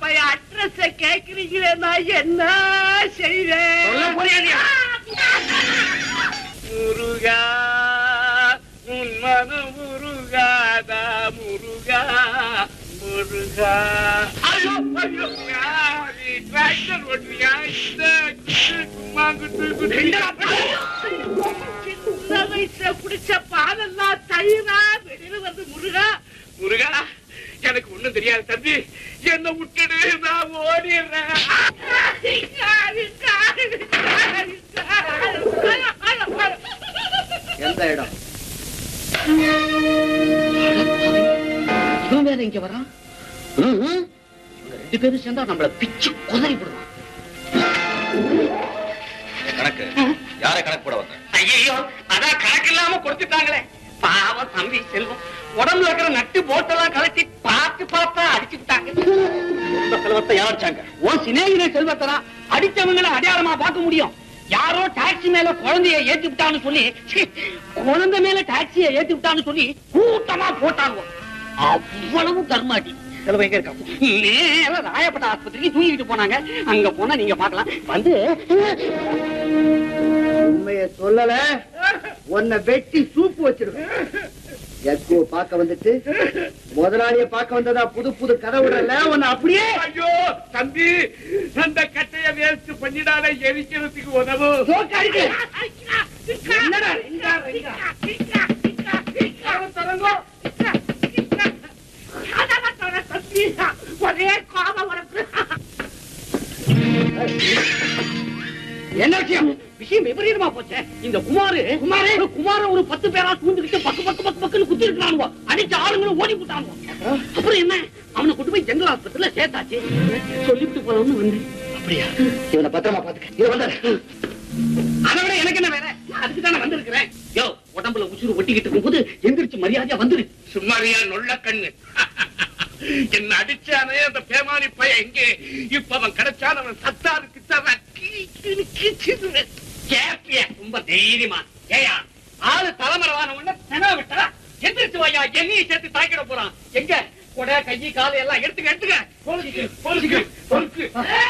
பையன் அட்ரஸ கேக்குறீங்களே நான் என்ன செய்வேன் சொல்ல போறியா நீ? முருகா உன் மனு முருகாதா முருகா முருகா ஐயோ ஐயோ நீ டிராக்டர் ஓட்டுறியா இந்த சும்மா குத்து குத்து சின்ன வயசுல குடிச்ச பாலெல்லாம் தயிரா வெளியில வந்து முருகா முருகா எனக்கு ஒண்ணும் தெரியாது தம்பி என்ன விட்டுடு நான் ஓடிடுறேன் எந்த இடம் இவன் வேற இங்க வரான் ம்ஹும். இவங்க ரெண்டு பேரும் சேர்ந்தா நம்மள பிச்சு குதறி விடுவான் கணக்கு யாரை கணக்கு போட வந்த ஐயோ அதான் கணக்கு இல்லாம கொடுத்துட்டாங்களே பாவம் தம்பி செல்வம் உடம்புல இருக்கிற நட்டு போட்டெல்லாம் கலட்டி பார்த்து பார்த்தா அடிச்சு விட்டாங்க செல்வத்தை யாராச்சாங்க உன் சிநேகித செல்வத்தரா அடிச்சவங்களை அடையாளமா பார்க்க முடியும் யாரோ டாக்ஸி மேல குழந்தைய ஏத்தி விட்டான்னு சொல்லி ச்சீ, குழந்தை மேல டாக்ஸிய ஏத்தி விட்டான்னு சொல்லி கூட்டமா போட்டாங்க அவ்வளவு கர்மாடி செலவு எங்க இருக்கா நேரா ராயப்பட்ட ஆஸ்பத்திரிக்கு தூங்கிட்டு போனாங்க அங்க போனா நீங்க பார்க்கலாம் வந்து உண்மைய சொல்லல உன்னை வெட்டி சூப்பு வச்சிருவேன் எக்கோ பார்க்க வந்துட்டு முதலாளிய பார்க்க வந்ததா புது புது கதை விடல உன்னை அப்படியே ஐயோ தம்பி அந்த கட்டைய வேஸ்ட் பண்ணிடாத எரிக்கிறதுக்கு உதவும் சோக்கு அடிக்க. என்னடா, ரெங்கா, ரெங்கா. ஒரே கோபம் உனக்கு என்ன விஷயம் விஷயம் விபரீதமா போச்சே இந்த குமாரு குமாரே குமார ஒரு பத்து பேரா சூழ்ந்துக்கிட்டு பக்கு பக்கு பக்கு பக்குன்னு குத்தி இருக்கானுவோ அடிச்ச ஆளுங்களும் ஓடி போட்டானுவோ அப்புறம் என்ன அவனை கொண்டு போய் ஜெனரல் ஆஸ்பத்திரியில சேர்த்தாச்சு சொல்லிவிட்டு போலாம்னு வந்தேன் அப்படியா இவனை பத்திரமா பாத்துக்க இவன் வந்தாரு அதை விட எனக்கு என்ன வேற அதுக்கு தானே வந்திருக்கிறேன் யோ உடம்புல உசுறு ஒட்டிக்கிட்டு இருக்கும்போது எந்திரிச்சு மரியாதையா வந்துரு சும்மாரியா நொல்ல கண்ணு என்ன அடிச்சானே அந்த பேமானி பையன் எங்கே இப்ப அவன் கிடைச்சான் அவன் சத்தாருக்கு தர கேப்பிய ரொம்ப தைரியமா ஏயா ஆளு தலைமறைவான உடனே சென விட்டா எந்திரிச்சு வாயா என்னையும் சேர்த்து தாக்கிட போறான் எங்க கொடை கையை காலை எல்லாம் எடுத்துக்க எடுத்துக்க பொறுக்கு பொறுக்கு பொறுக்கு